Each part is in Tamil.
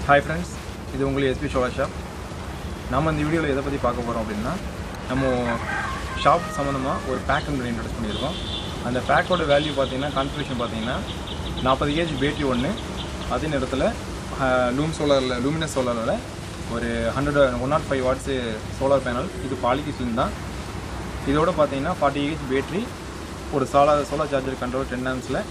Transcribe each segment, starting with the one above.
ஹாய் ஃப்ரெண்ட்ஸ் இது உங்களுக்கு எஸ்பி ஷோலா ஷாப் நம்ம இந்த வீடியோவில் எதை பற்றி பார்க்க போகிறோம் அப்படின்னா நம்ம ஷாப் சம்மந்தமாக ஒரு பேக் ஒன்று இன்ட்ரடியூஸ் பண்ணியிருக்கோம் அந்த பேக்கோட வேல்யூ பார்த்தீங்கன்னா கான்ஃபிகரேஷன் பார்த்தீங்கன்னா நாற்பது கேஜி பேட்டரி ஒன்று அதே நேரத்தில் லூம் சோலாரில் லூமினஸ் சோலாரில் ஒரு hundred one nought five watts solar panel இது பாலிகிஸ்லின் தான் இதோட பார்த்தீங்கன்னா ஃபார்ட்டி ஏஹெச் பேட்டரி ஒரு solar solar charger control ten ஆம்ஸில்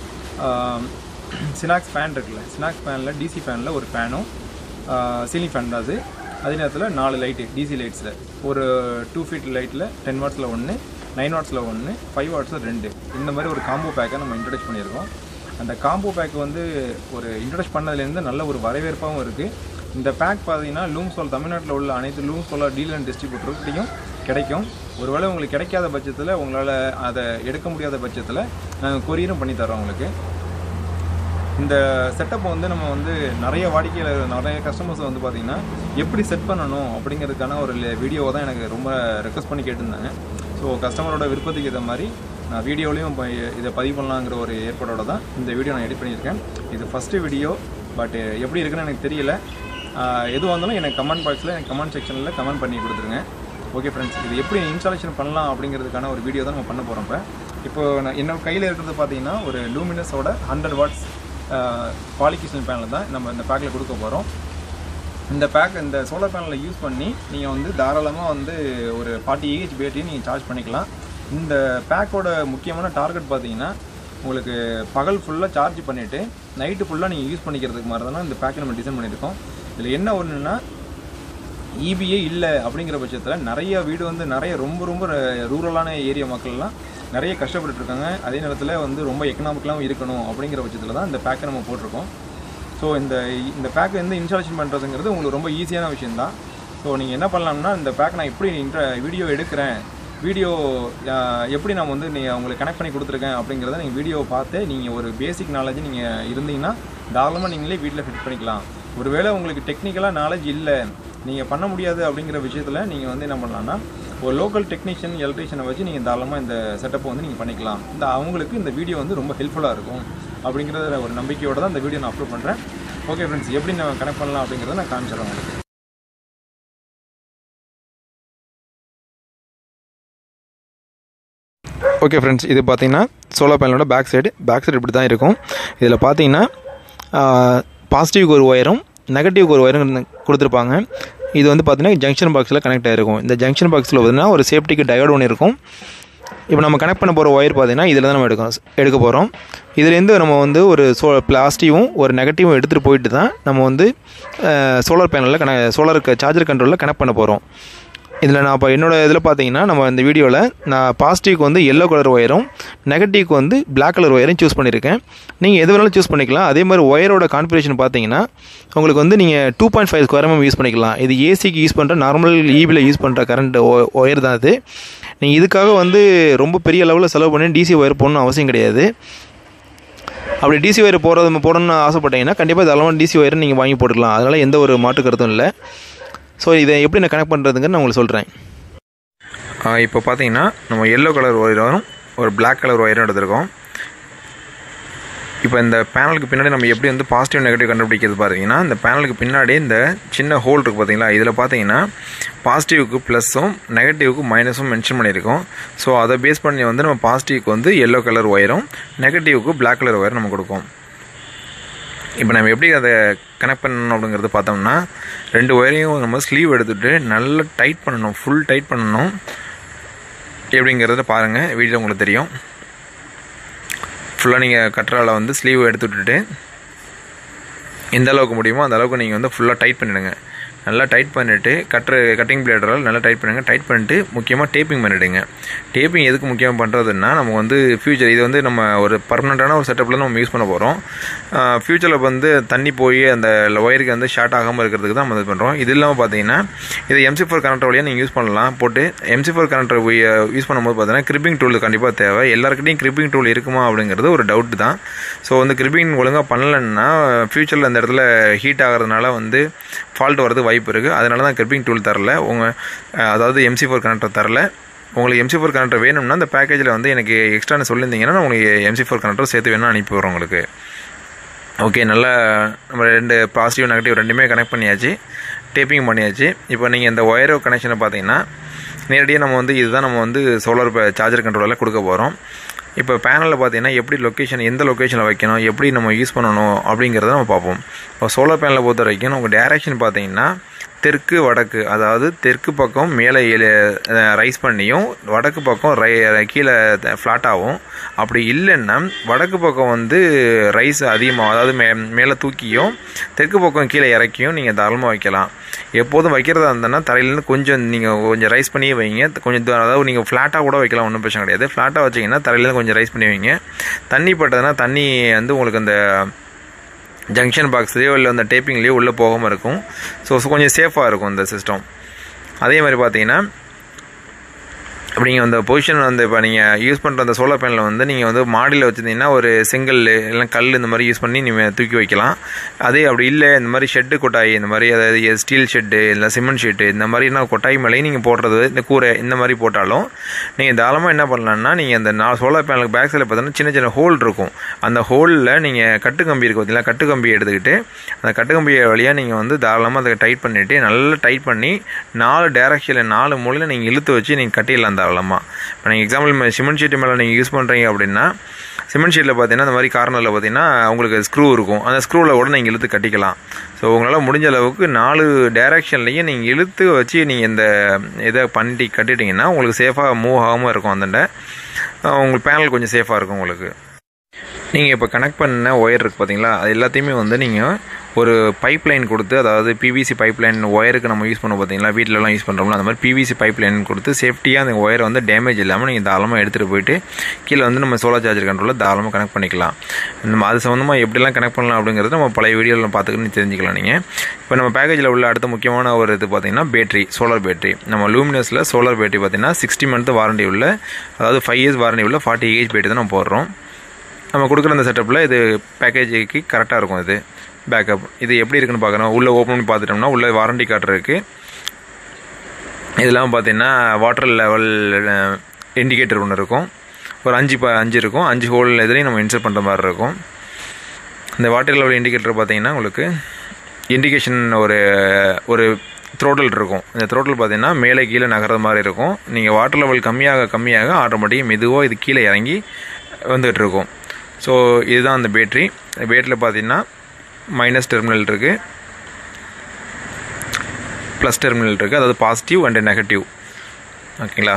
சினாக்ஸ் ஃபேன் இருக்குல்ல சினாக்ஸ் ஃபேனில் டிசி ஃபேனில் ஒரு ஃபேனும் சீலிங் ஃபேன் தான் அது அதே நேரத்தில் நாலு லைட்டு டிசி லைட்ஸில் ஒரு டூ ஃபீட் லைட்டில் டென் வாட்ஸில் ஒன்று நைன் வாட்ஸில் ஒன்று ஃபைவ் வாட்ஸில் ரெண்டு இந்த மாதிரி ஒரு காம்போ பேக்கை நம்ம இன்ட்ரடியூஸ் பண்ணியிருக்கோம் அந்த காம்போ பேக் வந்து ஒரு இன்ட்ரடியூஸ் பண்ணதுலேருந்து நல்ல ஒரு வரவேற்பாகவும் இருக்குது இந்த பேக் பார்த்தீங்கன்னா லூம் சோல் தமிழ்நாட்டில் உள்ள அனைத்து லூம் சோலார் டீலர் அண்ட் டிஸ்ட்ரிபியூட்டர்கிட்டையும் கிடைக்கும் ஒருவேளை உங்களுக்கு கிடைக்காத பட்சத்தில் உங்களால் அதை எடுக்க முடியாத பட்சத்தில் நாங்கள் கொரியரும் பண்ணி தரோம் உங்களுக்கு இந்த செட்டப் வந்து நம்ம வந்து நிறைய வாடிக்கையாளர் நிறைய கஸ்டமர்ஸ் வந்து பார்த்தீங்கன்னா எப்படி செட் பண்ணணும் அப்படிங்கிறதுக்கான ஒரு வீடியோவை தான் எனக்கு ரொம்ப ரெக்வஸ்ட் பண்ணி கேட்டிருந்தாங்க ஸோ கஸ்டமரோட விருப்பத்துக்கு ஏற்ற மாதிரி நான் வீடியோலையும் இப்போ இதை பதிவு பண்ணலாங்கிற ஒரு ஏற்பாடோட தான் இந்த வீடியோ நான் எடிட் பண்ணியிருக்கேன் இது ஃபஸ்ட்டு வீடியோ பட் எப்படி இருக்குன்னு எனக்கு தெரியல ஆஹ் எதுவாக இருந்தாலும் எனக்கு கமெண்ட் பாக்ஸில் எனக்கு கமெண்ட் செக்ஷனில் கமெண்ட் பண்ணி கொடுத்துருங்க ஓகே ஃப்ரெண்ட்ஸ் இது எப்படி இன்ஸ்டாலேஷன் பண்ணலாம் அப்படிங்கிறதுக்கான ஒரு வீடியோ தான் நம்ம பண்ண போகிறோம் இப்போ இப்போ நான் என்னோட கையில் இருக்கிறது பார்த்தீங்கன்னா ஒரு லூமினஸோட ஹண்ட்ரட் வாட்ஸ் பாலிகிஷன் பேனல் தான் நம்ம இந்த பேக்கில் கொடுக்க போகிறோம் இந்த பேக் இந்த சோலார் பேனலை யூஸ் பண்ணி நீங்கள் வந்து தாராளமாக வந்து ஒரு ஃபார்ட்டி ஏஹெச் பேட்டரியை நீங்கள் சார்ஜ் பண்ணிக்கலாம் இந்த பேக்கோட முக்கியமான டார்கெட் பார்த்தீங்கன்னா உங்களுக்கு பகல் ஃபுல்லாக சார்ஜ் பண்ணிவிட்டு நைட்டு ஃபுல்லாக நீங்கள் யூஸ் பண்ணிக்கிறதுக்கு மாதிரி தானே இந்த பேக்கை நம்ம டிசைன் பண்ணியிருக்கோம் இதில் என்ன ஒன்றுன்னா இபியே இல்லை அப்படிங்கிற பட்சத்தில் நிறைய வீடு வந்து நிறைய ரொம்ப ரொம்ப ரூரலான ஏரியா மக்கள்லாம் நிறைய கஷ்டப்பட்டுட்டு இருக்காங்க அதே நேரத்தில் வந்து ரொம்ப எக்கனாமிக்கலாகவும் இருக்கணும் அப்படிங்கிற பட்சத்தில் தான் இந்த பேக்கை நம்ம போட்டிருக்கோம் ஸோ இந்த இந்த பேக்கை வந்து இன்ஸ்டாலேஷன் பண்ணுறதுங்கிறது உங்களுக்கு ரொம்ப ஈஸியான விஷயம் தான் ஸோ நீங்கள் என்ன பண்ணலாம்னா இந்த பேக் நான் எப்படி இன்ட்ர வீடியோ எடுக்கிறேன் வீடியோ எப்படி நான் வந்து நீங்கள் உங்களுக்கு கனெக்ட் பண்ணி கொடுத்துருக்கேன் அப்படிங்கிறத நீங்கள் வீடியோவை பார்த்து நீங்கள் ஒரு பேசிக் நாலேஜ் நீங்கள் இருந்தீங்கன்னா தாராளமாக நீங்களே வீட்டில் ஃபிட் பண்ணிக்கலாம் ஒருவேளை உங்களுக்கு டெக்னிக்கலாக நாலேஜ் இல்லை நீங்கள் பண்ண முடியாது அப்படிங்கிற விஷயத்தில் நீங்கள் வந்து என்ன பண்ணலாம்னா ஒரு லோக்கல் டெக்னீஷியன் எலக்ட்ரீஷியனை வச்சு நீங்கள் தாராளமாக இந்த செட்டப்பை வந்து நீங்கள் பண்ணிக்கலாம் இந்த அவங்களுக்கு இந்த வீடியோ வந்து ரொம்ப ஹெல்ப்ஃபுல்லாக இருக்கும் அப்படிங்கிறத ஒரு நம்பிக்கையோட தான் இந்த வீடியோ நான் அப்லோட் பண்ணுறேன் ஓகே ஃப்ரெண்ட்ஸ் எப்படி நம்ம கனெக்ட் பண்ணலாம் அப்படிங்கிறத நான் காமிச்சிடறேன் உங்களுக்கு ஓகே ஃப்ரெண்ட்ஸ் இது பார்த்தீங்கன்னா சோலார் பேனலோட பேக் சைடு பேக் சைடு இப்படி தான் இருக்கும் இதில் பார்த்தீங்கன்னா பாசிட்டிவ்க்கு ஒரு ஒயரும் நெகட்டிவ்க்கு ஒரு ஒயரும் கொடுத்துருப்பாங்க இது வந்து பார்த்தீங்கன்னா ஜங்ஷன் பாக்ஸில் கனெக்ட் ஆகிருக்கும் இந்த ஜங்ஷன் பாக்ஸில் பார்த்தீங்கன்னா ஒரு சேஃப்டிக்கு டயர்டு ஒன்று இருக்கும் இப்போ நம்ம கனெக்ட் பண்ண போகிற ஒயர் பார்த்தீங்கன்னா இதில் தான் நம்ம எடுக்கணும் எடுக்க போகிறோம் இதுலேருந்து நம்ம வந்து ஒரு சோ பிளாஸ்டிவும் ஒரு நெகட்டிவும் எடுத்துகிட்டு போயிட்டு தான் நம்ம வந்து சோலார் பேனலில் கன சோலாருக்கு சார்ஜர் கண்ட்ரோலில் கனெக்ட் பண்ண போகிறோம் இதில் நான் இப்போ என்னோடய இதில் பார்த்தீங்கன்னா நம்ம இந்த வீடியோவில் நான் பாசிட்டிவ்க்கு வந்து எல்லோ கலர் ஒயரும் நெகட்டிவ்க்கு வந்து பிளாக் கலர் ஒயரும் சூஸ் பண்ணியிருக்கேன் நீங்கள் எது வேணாலும் சூஸ் பண்ணிக்கலாம் அதே மாதிரி ஒயரோட கான்ஃபிகரேஷன் பார்த்தீங்கன்னா உங்களுக்கு வந்து நீங்கள் two point five square MM use பண்ணிக்கலாம் இது ஏசிக்கு யூஸ் பண்ணுற நார்மல் ஈபியில் யூஸ் பண்ணுற கரண்ட் ஒயர் தான் அது நீங்கள் இதுக்காக வந்து ரொம்ப பெரிய லெவலில் செலவு பண்ணி டிசி ஒயர் போடணும்னு அவசியம் கிடையாது அப்படி டிசி ஒயர் போடுறது போடணும்னு ஆசைப்பட்டீங்கன்னா கண்டிப்பாக இதெல்லாம் டிசி ஒயர் நீங்கள் வாங்கி போட்டுக்கலாம் அதனால் எந்த ஒரு மாற்று கருத்தும் இல்லை ஸோ இதை எப்படி நான் கனெக்ட் பண்ணுறதுங்க நான் உங்களுக்கு சொல்கிறேன் இப்போ பார்த்தீங்கன்னா நம்ம எல்லோ கலர் ஒயரும் ஒரு பிளாக் கலர் ஒயரும் எடுத்திருக்கோம் இப்போ இந்த பேனலுக்கு பின்னாடி நம்ம எப்படி வந்து பாசிட்டிவ் நெகட்டிவ் கண்டுபிடிக்கிறது பார்த்தீங்கன்னா இந்த பேனலுக்கு பின்னாடி இந்த சின்ன ஹோல் இருக்குது பார்த்தீங்களா இதில் பார்த்தீங்கன்னா பாசிட்டிவ்க்கு ப்ளஸ்ஸும் நெகட்டிவ்க்கு மைனஸும் மென்ஷன் பண்ணியிருக்கோம் ஸோ அதை பேஸ் பண்ணி வந்து நம்ம பாசிட்டிவ்க்கு வந்து எல்லோ கலர் ஒயரும் நெகட்டிவ்க்கு பிளாக் கலர் ஒயரும் நம்ம கொடுப்போம் இப்போ நம்ம எப்படி அதை கனெக்ட் பண்ணணும் அப்படிங்கிறது பார்த்தோம்னா ரெண்டு ஒயரையும் நம்ம ஸ்லீவ் எடுத்துகிட்டு நல்லா டைட் பண்ணணும் ஃபுல் டைட் பண்ணணும் எப்படிங்கிறத பாருங்கள் வீடியோ உங்களுக்கு தெரியும் ஃபுல்லாக நீங்கள் கட்டுறால வந்து ஸ்லீவ் எடுத்து விட்டுட்டு எந்த அளவுக்கு முடியுமோ அந்த அளவுக்கு நீங்கள் வந்து ஃபுல்லாக டைட் பண்ணிவிடுங்க நல்லா டைட் பண்ணிவிட்டு கட்டுற கட்டிங் பிளேடரால் நல்லா டைட் பண்ணுங்கள் டைட் பண்ணிட்டு முக்கியமாக டேப்பிங் பண்ணிவிடுங்க டேப்பிங் எதுக்கு முக்கியமாக பண்ணுறதுன்னா நம்ம வந்து ஃப்யூச்சர் இது வந்து நம்ம ஒரு பர்மனெண்ட்டான ஒரு செட்டப்பில் நம்ம யூஸ் பண்ண போகிறோம் ஃப்யூச்சரில் வந்து தண்ணி போய் அந்த ஒயருக்கு வந்து ஷார்ட் ஆகாமல் இருக்கிறதுக்கு தான் நம்ம இது பண்ணுறோம் இது இல்லாமல் பார்த்தீங்கன்னா இது எம்சி ஃபோர் கனெக்டர் வழியாக நீங்கள் யூஸ் பண்ணலாம் போட்டு எம்சி ஃபோர் கனெக்டர் யூஸ் பண்ணும்போது பார்த்தீங்கன்னா கிரிப்பிங் டூல் கண்டிப்பாக தேவை எல்லாருக்கிட்டையும் கிரிப்பிங் டூல் இருக்குமா அப்படிங்கிறது ஒரு டவுட் தான் ஸோ வந்து கிரிப்பிங் ஒழுங்காக பண்ணலன்னா ஃப்யூச்சரில் அந்த இடத்துல ஹீட் ஆகிறதுனால வந்து ஃபால்ட் வரது வாய்ப்பு இருக்குது அதனால தான் கிரிப்பிங் டூல் தரல உங்கள் அதாவது எம்சி ஃபோர் கனெக்டர் தரல உங்களுக்கு எம்சி ஃபோர் கனெக்டர் வேணும்னா அந்த பேக்கேஜில் வந்து எனக்கு எக்ஸ்ட்ரான்னு சொல்லியிருந்தீங்கன்னா நான் உங்களுக்கு எம்சி ஃபோர் கனெக்டர் சேர்த்து வேணும் அனுப்பி விட்றோம் உங்களுக்கு ஓகே நல்லா நம்ம ரெண்டு பாசிட்டிவ் நெகட்டிவ் ரெண்டுமே கனெக்ட் பண்ணியாச்சு டேப்பிங் பண்ணியாச்சு இப்போ நீங்கள் இந்த ஒயரோ கனெக்ஷனை பார்த்தீங்கன்னா நேரடியாக நம்ம வந்து இதுதான் நம்ம வந்து சோலார் சார்ஜர் கண்ட்ரோலில் கொடுக்க போகிறோம் இப்போ பேனலில் பார்த்தீங்கன்னா எப்படி லொக்கேஷன் எந்த லொக்கேஷனில் வைக்கணும் எப்படி நம்ம யூஸ் பண்ணணும் அப்படிங்கிறத நம்ம பார்ப்போம் இப்போ சோலார் பேனலை பொறுத்த வரைக்கும் உங்கள் டேரெக்ஷன் பார்த்தீங்கன்னா தெற்கு வடக்கு அதாவது தெற்கு பக்கம் மேலே ரைஸ் பண்ணியும் வடக்கு பக்கம் ரை கீழே ஃப்ளாட்டாகவும் அப்படி இல்லைன்னா வடக்கு பக்கம் வந்து ரைஸ் அதிகமாக அதாவது மே மேலே தூக்கியும் தெற்கு பக்கம் கீழே இறக்கியும் நீங்கள் தாராளமாக வைக்கலாம் எப்போதும் வைக்கிறதா இருந்ததுன்னா தரையிலேருந்து கொஞ்சம் நீங்கள் கொஞ்சம் ரைஸ் பண்ணியே வைங்க கொஞ்சம் தூரம் அதாவது நீங்கள் ஃப்ளாட்டாக கூட வைக்கலாம் ஒன்றும் பிரச்சனை கிடையாது ஃப்ளாட்டாக வச்சிங்கன்னா தரையிலேருந்து கொஞ்சம் ரைஸ் பண்ணி வைங்க தண்ணி பட்டதுன்னா தண்ணி வந்து உங்களுக்கு அந்த ஜங்ஷன் பாக்ஸ்லேயோ இல்லை அந்த டேப்பிங்லேயோ உள்ளே போகாமல் இருக்கும் ஸோ கொஞ்சம் சேஃபாக இருக்கும் இந்த சிஸ்டம் அதே மாதிரி பார்த்தீங்கன்னா இப்போ நீங்கள் அந்த பொசிஷன் வந்து இப்போ நீங்கள் யூஸ் பண்ணுற அந்த சோலார் பேனலில் வந்து நீங்கள் வந்து மாடியில் வச்சுருந்தீங்கன்னா ஒரு செங்கல் இல்லை கல் இந்த மாதிரி யூஸ் பண்ணி நீங்கள் தூக்கி வைக்கலாம் அதே அப்படி இல்லை இந்த மாதிரி ஷெட்டு கொட்டாய் இந்த மாதிரி அதாவது ஸ்டீல் ஷெட்டு இல்லை சிமெண்ட் ஷீட்டு இந்த மாதிரினா கொட்டாய் மேலேயும் நீங்கள் போடுறது இந்த கூரை இந்த மாதிரி போட்டாலும் நீங்கள் தாராளமாக என்ன பண்ணலாம்னா நீங்கள் அந்த நான் சோலார் பேனலுக்கு பேக் சைடில் பார்த்தீங்கன்னா சின்ன சின்ன ஹோல் இருக்கும் அந்த ஹோலில் நீங்கள் கட்டு கம்பி இருக்குது பார்த்தீங்களா கட்டு கம்பியை எடுத்துக்கிட்டு அந்த கட்டு கம்பியை வழியாக நீங்கள் வந்து தாராளமாக அதை டைட் பண்ணிவிட்டு நல்லா டைட் பண்ணி நாலு டேரக்ஷனில் நாலு மூலையில் நீங்கள் இழுத்து வச்சு நீங்கள் கட்டிடலாம் தாராளமாக இப்போ நீங்கள் எக்ஸாம்பிள் சிமெண்ட் ஷீட்டு மேலே நீங்கள் யூஸ் பண்ணுறீங்க அப்படின்னா சிமெண்ட் ஷீட்டில் பார்த்தீங்கன்னா இந்த மாதிரி கார்னரில் பார்த்தீங்கன்னா உங்களுக்கு ஸ்க்ரூ இருக்கும் அந்த ஸ்க்ரூவில் கூட நீங்கள் இழுத்து கட்டிக்கலாம் ஸோ உங்களால் முடிஞ்ச அளவுக்கு நாலு டைரக்ஷன்லையும் நீங்கள் இழுத்து வச்சு நீங்கள் இந்த இதை பண்ணி கட்டிட்டீங்கன்னா உங்களுக்கு சேஃபாக மூவ் ஆகாமல் இருக்கும் அந்தண்ட உங்களுக்கு பேனல் கொஞ்சம் சேஃபாக இருக்கும் உங்களுக்கு நீங்கள் இப்போ கனெக்ட் பண்ண ஒயர் இருக்குது பார்த்தீங்களா அது எல்லாத்தையுமே வந்து நீங்கள் ஒரு பைப் லைன் கொடுத்து அதாவது பிவிசி பைப் லைன் ஒயருக்கு நம்ம யூஸ் பண்ணோம் பார்த்தீங்களா வீட்டிலலாம் யூஸ் பண்ணுறோம்ல அந்த மாதிரி பிவிசி பைப் லைன் கொடுத்து சேஃப்டியாக அந்த ஒயரை வந்து டேமேஜ் இல்லாமல் நீங்கள் தாராளமாக எடுத்துகிட்டு போயிட்டு கீழே வந்து நம்ம சோலார் சார்ஜர் கண்ட்ரோலில் தாராளமாக கனெக்ட் பண்ணிக்கலாம் நம்ம அது சம்மந்தமாக எப்படிலாம் கனெக்ட் பண்ணலாம் அப்படிங்கிறது நம்ம பழைய வீடியோவில் பார்த்துக்கிட்டு தெரிஞ்சுக்கலாம் நீங்கள் இப்போ நம்ம பேக்கேஜில் உள்ள அடுத்த முக்கியமான ஒரு இது பார்த்தீங்கன்னா பேட்டரி சோலார் பேட்டரி நம்ம லூமினஸில் சோலார் பேட்டரி பார்த்தீங்கன்னா சிக்ஸ்டி மந்த் வாரண்டி உள்ள அதாவது ஃபைவ் இயர்ஸ் வாரண்டி உள்ள ஃபார்ட்டி ஏஜ் பேட்டரி தான் நம்ம போடுறோம் நம்ம கொடுக்குற அந்த செட்டப்பில் இது பேக்கேஜுக்கு கரெக்டாக இருக்கும் இது பேக்கப் இது எப்படி இருக்குன்னு பார்க்கணும் உள்ளே ஓப்பன் பண்ணி பார்த்துட்டோம்னா உள்ளே வாரண்டி காட்டுறதுக்கு இதெல்லாம் பார்த்தீங்கன்னா வாட்டர் லெவல் இண்டிகேட்டர் ஒன்று இருக்கும் ஒரு அஞ்சு ப அஞ்சு இருக்கும் அஞ்சு ஹோல் இதுலேயும் நம்ம இன்சர்ட் பண்ணுற மாதிரி இருக்கும் இந்த வாட்டர் லெவல் இண்டிகேட்டர் பார்த்தீங்கன்னா உங்களுக்கு இண்டிகேஷன் ஒரு ஒரு த்ரோட்டல் இருக்கும் இந்த த்ரோட்டல் பார்த்தீங்கன்னா மேலே கீழே நகர்ற மாதிரி இருக்கும் நீங்கள் வாட்டர் லெவல் கம்மியாக கம்மியாக ஆட்டோமேட்டிக்காக மெதுவாக இது கீழே இறங்கி வந்துகிட்டு இருக்கும் ஸோ இதுதான் அந்த பேட்ரி பேட்டரியில் பார்த்தீங்கன்னா மைனஸ் டெர்மினல் இருக்குது ப்ளஸ் டெர்மினல் இருக்குது அதாவது பாசிட்டிவ் அண்ட் நெகட்டிவ் ஓகேங்களா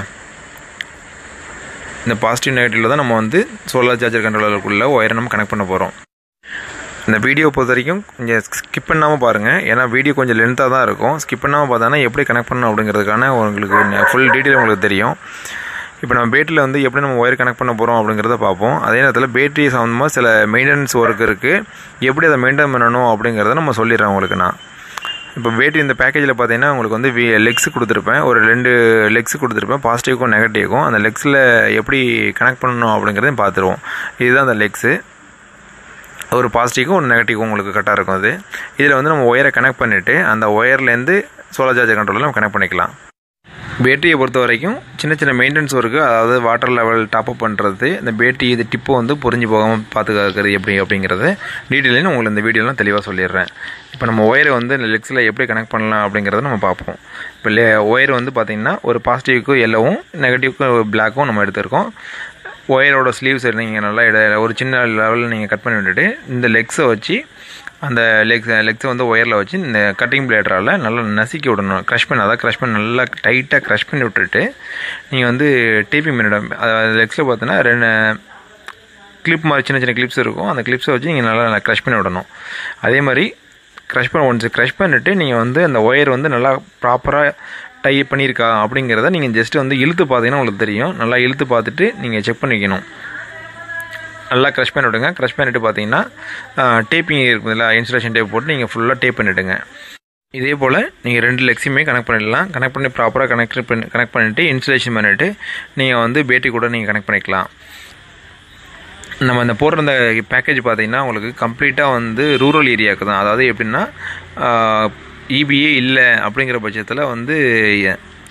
இந்த பாசிட்டிவ் நெகட்டிவில் தான் நம்ம வந்து சோலார் சார்ஜர் கண்ட்ரோலருக்குள்ள ஒயரை நம்ம கனெக்ட் பண்ண போகிறோம் இந்த வீடியோ பொறுத்த வரைக்கும் கொஞ்சம் ஸ்கிப் பண்ணாமல் பாருங்கள் ஏன்னா வீடியோ கொஞ்சம் லென்த்தாக தான் இருக்கும் ஸ்கிப் பண்ணாமல் பார்த்தாங்கன்னா எப்படி கனெக்ட் பண்ணணும் அப்படிங்கிறதுக்கான உங்களுக்கு ஃபுல் டீட்டெயில் உங்களுக்கு தெரியும் இப்போ நம்ம பேட்டரியில் வந்து எப்படி நம்ம ஒயர் கனெக்ட் பண்ண போகிறோம் அப்படிங்கிறத பார்ப்போம் அதே நேரத்தில் பேட்டரி சம்மந்தமாக சில மெயின்டெனன்ஸ் ஒர்க் இருக்குது எப்படி அதை மெயின்டைன் பண்ணணும் அப்படிங்கிறத நம்ம சொல்லிடுறேன் உங்களுக்கு நான் இப்போ பேட்டரி இந்த பேக்கேஜில் பார்த்தீங்கன்னா உங்களுக்கு வந்து வி லெக்ஸ் கொடுத்துருப்பேன் ஒரு ரெண்டு லெக்ஸ் கொடுத்துருப்பேன் பாசிட்டிவ்க்கும் நெகட்டிவ்க்கும் அந்த லெக்ஸில் எப்படி கனெக்ட் பண்ணணும் அப்படிங்கிறதையும் பார்த்துருவோம் இதுதான் அந்த லெக்ஸு ஒரு பாசிட்டிவ்க்கும் ஒரு நெகட்டிவ்க்கும் உங்களுக்கு கரெக்டாக இருக்கும் அது இதில் வந்து நம்ம ஒயரை கனெக்ட் பண்ணிவிட்டு அந்த ஒயர்லேருந்து சோலார் சார்ஜர் கண்ட்ரோலில் நம்ம கனெக்ட் பண்ணிக்கலாம் பேட்டரியை பொறுத்த வரைக்கும் சின்ன சின்ன மெயின்டெனன்ஸ் ஒர்க்கு அதாவது வாட்டர் லெவல் டாப்அப் பண்ணுறது இந்த பேட்டரி இது டிப்பு வந்து புரிஞ்சு போகாமல் பாதுகாக்கிறது எப்படி அப்படிங்கிறது டீட்டெயிலையும் உங்களுக்கு இந்த வீடியோலாம் தெளிவாக சொல்லிடுறேன் இப்போ நம்ம ஒயரை வந்து இந்த லெக்ஸில் எப்படி கனெக்ட் பண்ணலாம் அப்படிங்கிறத நம்ம பார்ப்போம் இப்போ லே ஒயர் வந்து பார்த்திங்கன்னா ஒரு பாசிட்டிவ்க்கு எல்லோவும் நெகட்டிவ்க்கு பிளாக்கும் நம்ம எடுத்திருக்கோம் ஒயரோட ஸ்லீவ்ஸ் நீங்கள் நல்லா இட ஒரு சின்ன லெவலில் நீங்கள் கட் பண்ணி விட்டுட்டு இந்த லெக்ஸை வச்சு அந்த லெக்ஸ் லெக்ஸை வந்து ஒயரில் வச்சு இந்த கட்டிங் பிளேடரால் நல்லா நசுக்கி விடணும் க்ரஷ் பண்ணி அதாவது க்ரஷ் பண்ணி நல்லா டைட்டாக க்ரஷ் பண்ணி விட்டுட்டு நீங்கள் வந்து டேப்பிங் பண்ணிவிடும் அதாவது லெக்ஸில் பார்த்தீங்கன்னா ரெண்டு கிளிப் மாதிரி சின்ன சின்ன கிளிப்ஸ் இருக்கும் அந்த கிளிப்ஸை வச்சு நீங்கள் நல்லா க்ரஷ் பண்ணி விடணும் அதே மாதிரி க்ரஷ் பண்ண ஒன்ஸ் க்ரஷ் பண்ணிவிட்டு நீங்கள் வந்து அந்த ஒயர் வந்து நல்லா ப்ராப்பராக டை பண்ணியிருக்கா அப்படிங்கிறத நீங்கள் ஜஸ்ட் வந்து இழுத்து பார்த்தீங்கன்னா உங்களுக்கு தெரியும் நல்லா இழுத்து பார்த்துட்டு நீங்கள் செக் பண்ணிக்கணும் நல்லா க்ரஷ் பண்ணி விடுங்க க்ரஷ் பண்ணிவிட்டு பார்த்தீங்கன்னா டேப்பிங் இருக்குதுல்ல இன்சுலேஷன் டேப் போட்டு நீங்கள் ஃபுல்லாக டேப் பண்ணிவிடுங்க இதே போல் நீங்கள் ரெண்டு லெக்ஸுமே கனெக்ட் பண்ணிடலாம் கனெக்ட் பண்ணி ப்ராப்பராக கனெக்ட் பண்ணி கனெக்ட் பண்ணிவிட்டு இன்சுலேஷன் பண்ணிவிட்டு நீங்கள் வந்து பேட்டரி கூட நீங்கள் கனெக்ட் பண்ணிக்கலாம் நம்ம இந்த போடுற இந்த பேக்கேஜ் பார்த்தீங்கன்னா உங்களுக்கு கம்ப்ளீட்டாக வந்து ரூரல் ஏரியாவுக்கு தான் அதாவது எப்படின்னா இபிஏ இல்லை அப்படிங்கிற பட்சத்தில் வந்து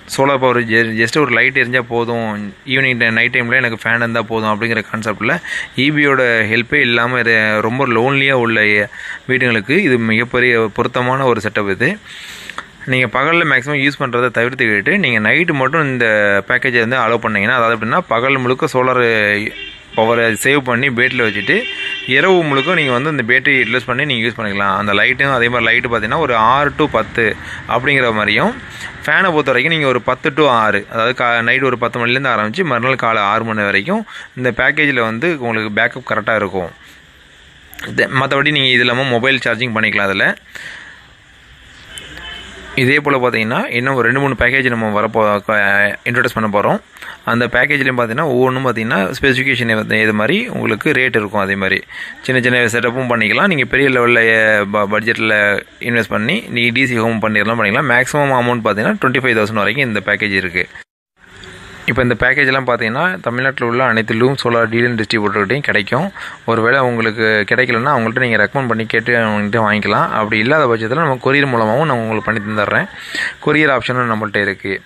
சோலார் பவர் ஜஸ்ட் ஒரு லைட் எரிஞ்சால் போதும் ஈவினிங் நைட் டைமில் எனக்கு ஃபேன் இருந்தால் போதும் அப்படிங்கிற கான்செப்டில் ஈபியோட ஹெல்ப்பே இல்லாமல் ரொம்ப லோன்லியாக உள்ள வீடுங்களுக்கு இது மிகப்பெரிய பொருத்தமான ஒரு செட்டப் இது நீங்கள் பகலில் மேக்ஸிமம் யூஸ் பண்ணுறதை தவிர்த்துக்கிட்டு நீங்கள் நைட்டு மட்டும் இந்த பேக்கேஜை வந்து அலோவ் பண்ணீங்கன்னா அதாவது எப்படின்னா பகல் முழுக்க சோலார் பவரை சேவ் பண்ணி பேட்டில் வச்சுட்டு இரவு முழுக்க நீங்கள் வந்து இந்த பேட்டரி யூட்டிலைஸ் பண்ணி நீங்கள் யூஸ் பண்ணிக்கலாம் அந்த லைட்டும் அதே மாதிரி லைட்டு பார்த்தீங்கன்னா ஒரு ஆறு டு பத்து அப்படிங்கிற மாதிரியும் ஃபேனை பொறுத்த வரைக்கும் நீங்கள் ஒரு பத்து டு ஆறு அதாவது கா நைட் ஒரு பத்து மணிலேருந்து ஆரம்பித்து மறுநாள் காலை ஆறு மணி வரைக்கும் இந்த பேக்கேஜில் வந்து உங்களுக்கு பேக்கப் கரெக்டாக இருக்கும் மற்றபடி நீங்கள் இது இல்லாமல் மொபைல் சார்ஜிங் பண்ணிக்கலாம் அதில் இதே போல் பார்த்தீங்கன்னா இன்னும் ஒரு ரெண்டு மூணு பேக்கேஜ் நம்ம வரப்போ இன்ட்ரடியூஸ் பண்ண போகிறோம் அந்த பேக்கேஜ்லேயும் பார்த்தீங்கன்னா ஒவ்வொன்றும் பார்த்தீங்கன்னா ஸ்பெசிஃபிகேஷன் இது மாதிரி உங்களுக்கு ரேட் இருக்கும் அதே மாதிரி சின்ன சின்ன செட்டப்பும் பண்ணிக்கலாம் நீங்கள் பெரிய லெவலில் பட்ஜெட்டில் இன்வெஸ்ட் பண்ணி நீங்கள் டிசி ஹோம் பண்ணிடலாம் பண்ணிக்கலாம் மேக்ஸிமம் அமௌண்ட் பார்த்தீங்கன்னா டுவெண்ட்டி ஃபைவ் தௌசண்ட் வரைக்கும் இந்த பேக்கேஜ் இருக்குது இப்போ இந்த பேக்கேஜ்லாம் பார்த்தீங்கன்னா தமிழ்நாட்டில் உள்ள அனைத்து லூம் சோலார் டீலர் டிஸ்ட்ரிபியூட்டர்கிட்டையும் கிடைக்கும் ஒருவேளை உங்களுக்கு கிடைக்கலன்னா அவங்கள்ட்ட நீங்கள் ரெக்கமெண்ட் பண்ணி கேட்டு அவங்கள்ட்ட வாங்கிக்கலாம் அப்படி இல்லாத பட்சத்தில் நம்ம கொரியர் மூலமாகவும் நான் உங்களுக்கு பண்ணி தந்துடுறேன் கொரியர் ஆப்ஷனும் நம்மள்ட்ட இருக்குது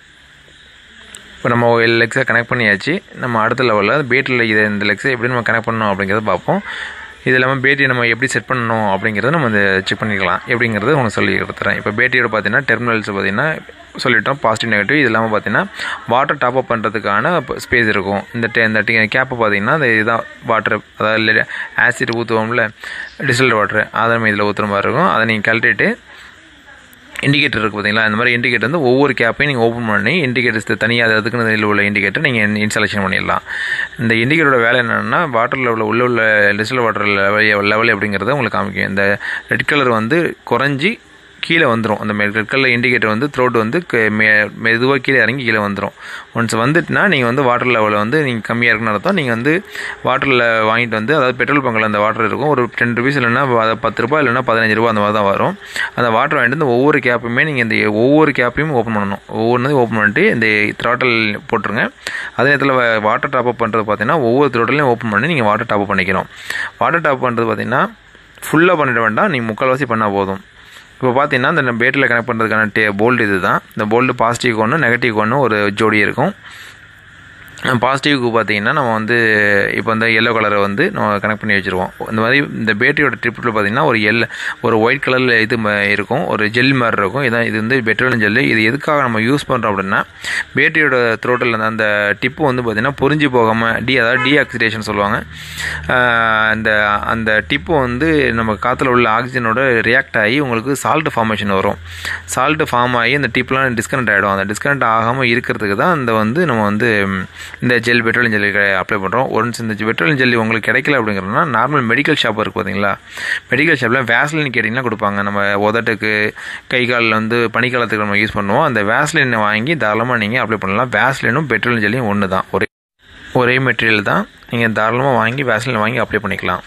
இப்போ நம்ம லெக்ஸை கனெக்ட் பண்ணியாச்சு நம்ம அடுத்த லெவலில் பேட்டரியில் இதை இந்த லெக்ஸை எப்படி நம்ம கனெக்ட் பண்ணணும் அப்படிங்கிறத பார்ப்போம் இது இல்லாமல் பேட்டரியை நம்ம எப்படி செட் பண்ணணும் அப்படிங்கிறத நம்ம இந்த செக் பண்ணிக்கலாம் எப்படிங்கிறது உங்களுக்கு சொல்லி கொடுத்துறேன் இப்போ பேட்டரியோட பார்த்தீங்கன்னா டெர்மினல்ஸ் பார்த்தீங்கன்னா சொல்லிட்டோம் பாசிட்டிவ் நெகட்டிவ் இது இல்லாமல் பார்த்தீங்கன்னா வாட்டர் டாப் அப் பண்ணுறதுக்கான ஸ்பேஸ் இருக்கும் இந்த டே இந்த டீ கேப்பை பார்த்தீங்கன்னா இந்த இதுதான் வாட்டர் அதாவது ஆசிட் ஊற்றுவோம்ல டிஸ்டில் வாட்டர் அதை நம்ம இதில் ஊற்றுற மாதிரி இருக்கும் அதை நீங்கள் கழட்டிட்டு இண்டிகேட்டர் இருக்குது பார்த்தீங்களா இந்த மாதிரி இண்டிகேட்டர் வந்து ஒவ்வொரு கேப்பையும் நீங்கள் ஓப்பன் பண்ணி இண்டிகேட்டர்ஸ் தனியாக அதுக்குன்னு இதில் உள்ள இண்டிகேட்டர் நீங்கள் இன்ஸ்டாலேஷன் பண்ணிடலாம் இந்த இண்டிகேட்டரோட வேலை என்னென்னா வாட்டர் லெவலில் உள்ள உள்ள டிஸ்டில் வாட்டர் லெவல் லெவல் அப்படிங்கிறத உங்களுக்கு காமிக்கும் இந்த ரெட் கலர் வந்து குறைஞ்சி கீழே வந்துடும் அந்த ரெட் கலர் இண்டிகேட்டர் வந்து த்ரோட் வந்து மெதுவாக கீழே இறங்கி கீழே வந்துடும் ஒன்ஸ் வந்துட்டுனா நீங்கள் வந்து வாட்டர் லெவலில் வந்து நீங்கள் கம்மியாக இருக்குன்னு அர்த்தம் நீங்கள் வந்து வாட்டரில் வாங்கிட்டு வந்து அதாவது பெட்ரோல் பங்கில் அந்த வாட்டர் இருக்கும் ஒரு டென் ருபீஸ் இல்லைன்னா பத்து ரூபா இல்லைன்னா பதினஞ்சு ரூபா அந்த மாதிரி தான் வரும் அந்த வாட்டர் வாங்கிட்டு வந்து ஒவ்வொரு கேப்பையுமே நீங்கள் இந்த ஒவ்வொரு கேப்பையும் ஓப்பன் பண்ணணும் ஒவ்வொன்றையும் ஓப்பன் பண்ணிட்டு இந்த த்ராட்டல் போட்டுருங்க அதே நேரத்தில் வாட்டர் டாப் அப் பண்ணுறது பார்த்தீங்கன்னா ஒவ்வொரு த்ராட்டலையும் ஓப்பன் பண்ணி நீங்கள் வாட்டர் டாப் அப் பண்ணிக்கணும் வாட்டர் டாப் பண்ணுறது பார்த்தீங்கன்னா ஃபுல்லாக பண்ணிட வேண்டாம் நீங்கள் முக்கால்வாசி பண்ணால் போதும் இப்போ பார்த்தீங்கன்னா இந்த பேட்டரியில் கனெக்ட் பண்ணுறதுக்கான டே போல்டு இது தான் இந்த போல்டு பாசிட்டிவ் ஒன்று நெகட்டிவ் ஒன்று ஒரு ஜோடி இருக்கும் பாசிட்டிவ்க்கு பார்த்தீங்கன்னா நம்ம வந்து இப்போ இந்த எல்லோ கலரை வந்து நம்ம கனெக்ட் பண்ணி வச்சுருவோம் இந்த மாதிரி இந்த பேட்டரியோட ட்ரிப்பில் பார்த்தீங்கன்னா ஒரு எல் ஒரு ஒயிட் கலரில் இது இருக்கும் ஒரு ஜெல் மாதிரி இருக்கும் இதான் இது வந்து பெட்ரோலியம் ஜெல் இது எதுக்காக நம்ம யூஸ் பண்ணுறோம் அப்படின்னா பேட்டரியோட த்ரோட்டில் அந்த டிப்பு வந்து பார்த்திங்கன்னா பொறிஞ்சு போகாமல் டி அதாவது டீஆக்சிடேஷன் சொல்லுவாங்க அந்த அந்த டிப்பு வந்து நம்ம காற்றுல உள்ள ஆக்சிஜனோட ரியாக்ட் ஆகி உங்களுக்கு சால்ட் ஃபார்மேஷன் வரும் சால்ட் ஃபார்ம் ஆகி அந்த டிப்லாம் டிஸ்கனெக்ட் ஆகிடும் அந்த டிஸ்கனெக்ட் ஆகாமல் இருக்கிறதுக்கு தான் இந்த வந்து நம்ம வந்து இந்த ஜெல் பெட்ரோலியம் ஜெல்லி அப்ளை பண்ணுறோம் ஒன்ஸ் இந்த பெட்ரோலியம் ஜெல்லி உங்களுக்கு கிடைக்கல அப்படிங்கிறதுனா நார்மல் மெடிக்கல் ஷாப் இருக்குது பார்த்தீங்களா மெடிக்கல் ஷாப்பில் வேஸ்லின் கேட்டிங்கன்னா கொடுப்பாங்க நம்ம உதட்டுக்கு கை காலில் வந்து பனிக்காலத்துக்கு நம்ம யூஸ் பண்ணுவோம் அந்த வேஸ்லின் வாங்கி தாராளமாக நீங்கள் அப்ளை பண்ணலாம் வேஸ்லினும் பெட்ரோலியம் ஜெல்லியும் ஒன்று தான் ஒரே ஒரே மெட்டீரியல் தான் நீங்கள் தாராளமாக வாங்கி வேஸ்லின் வாங்கி அப்ளை பண்ணிக்கலாம்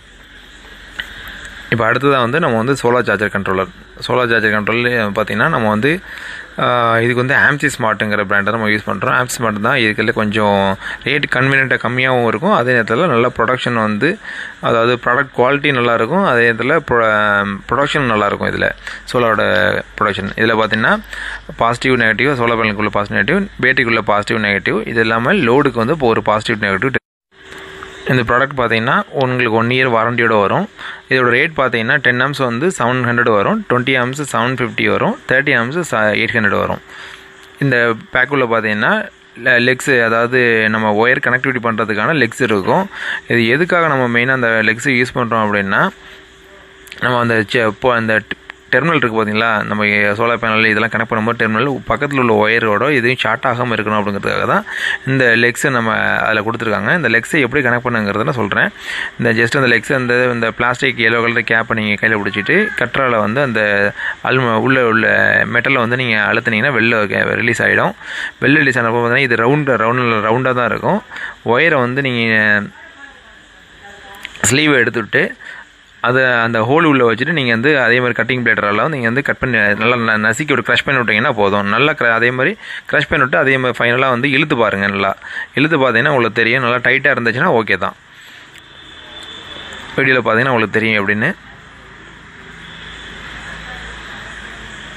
இப்போ அடுத்ததாக வந்து நம்ம வந்து solar charger controller solar charger control பார்த்திங்கன்னா நம்ம வந்து இதுக்கு வந்து ஆம்சி ஸ்மார்ட்டுங்கிற பிராண்டை நம்ம யூஸ் பண்ணுறோம் ஆம்சி ஸ்மார்ட் தான் இதுக்குள்ள கொஞ்சம் ரேட் கன்வீனியண்ட்டாக கம்மியாகவும் இருக்கும் அதே நேரத்தில் நல்ல ப்ரொடக்ஷன் வந்து அதாவது ப்ராடக்ட் குவாலிட்டி நல்லாயிருக்கும் அதே நேரத்தில் ப்ரொடக்ஷன் நல்லாயிருக்கும் இதில் சோலாரோட ப்ரொடக்ஷன் இதில் பார்த்தீங்கன்னா பாசிட்டிவ் நெகட்டிவ் சோலார் பேனலுக்குள்ள பாசிட்டிவ் நெகட்டிவ் பேட்டரிக்குள்ள பாசிட்டிவ் நெகட்டிவ் இது இல்லாமல் லோடுக்கு வந்து இப்போ ஒரு பாசிட்டிவ் நெகட்டிவ் இந்த ப்ராடக்ட் பார்த்தீங்கன்னா உங்களுக்கு ஒன் இயர் வாரண்டியோட வரும் இதோட ரேட் பார்த்தீங்கன்னா டென் ஆம்ஸ் வந்து செவன் ஹண்ட்ரட் வரும் டுவெண்ட்டி ஆம்ஸ் செவன் ஃபிஃப்டி வரும் தேர்ட்டி ஆம்ஸ் எயிட் ஹண்ட்ரட் வரும் இந்த பேக்குள்ளே பார்த்தீங்கன்னா லெக்ஸு அதாவது நம்ம ஒயர் கனெக்டிவிட்டி பண்ணுறதுக்கான லெக்ஸ் இருக்கும் இது எதுக்காக நம்ம மெயினாக அந்த லெக்ஸை யூஸ் பண்ணுறோம் அப்படின்னா நம்ம அந்த இப்போ அந்த டெர்மினல் இருக்குது பார்த்தீங்களா நம்ம சோலார் பேனல் இதெல்லாம் கனெக்ட் பண்ணும்போது டெர்மினல் பக்கத்தில் உள்ள ஒயரோட எதுவும் ஷார்ட் ஆகாமல் இருக்கணும் அப்படிங்கிறதுக்காக தான் இந்த லெக்ஸை நம்ம அதில் கொடுத்துருக்காங்க இந்த லெக்ஸை எப்படி கனெக்ட் பண்ணுங்கிறத நான் சொல்கிறேன் இந்த ஜஸ்ட் அந்த லெக்ஸ் அந்த இந்த பிளாஸ்டிக் எல்லோ கலர் கேப்பை நீங்கள் கையில் பிடிச்சிட்டு கற்றால வந்து அந்த அலும உள்ள உள்ள மெட்டலை வந்து நீங்கள் அழுத்துனீங்கன்னா வெளில ரிலீஸ் ஆகிடும் வெளில ரிலீஸ் ஆனப்போ பார்த்தீங்கன்னா இது ரவுண்டு ரவுண்டில் ரவுண்டாக தான் இருக்கும் ஒயரை வந்து நீங்கள் ஸ்லீவை எடுத்துவிட்டு அதை அந்த ஹோல் உள்ளே வச்சுட்டு நீங்கள் வந்து அதே மாதிரி கட்டிங் பிளேடரெல்லாம் நீங்கள் வந்து கட் பண்ணி நல்லா நசுக்கி விட்டு க்ரஷ் பண்ணி விட்டிங்கன்னா போதும் நல்லா அதே மாதிரி க்ரஷ் பண்ணி விட்டு அதே மாதிரி ஃபைனலாக வந்து இழுத்து பாருங்கள் நல்லா இழுத்து பார்த்தீங்கன்னா உங்களுக்கு தெரியும் நல்லா டைட்டாக இருந்துச்சுன்னா ஓகே தான் வீடியோவில் பார்த்தீங்கன்னா உங்களுக்கு தெரியும் எப்படின்னு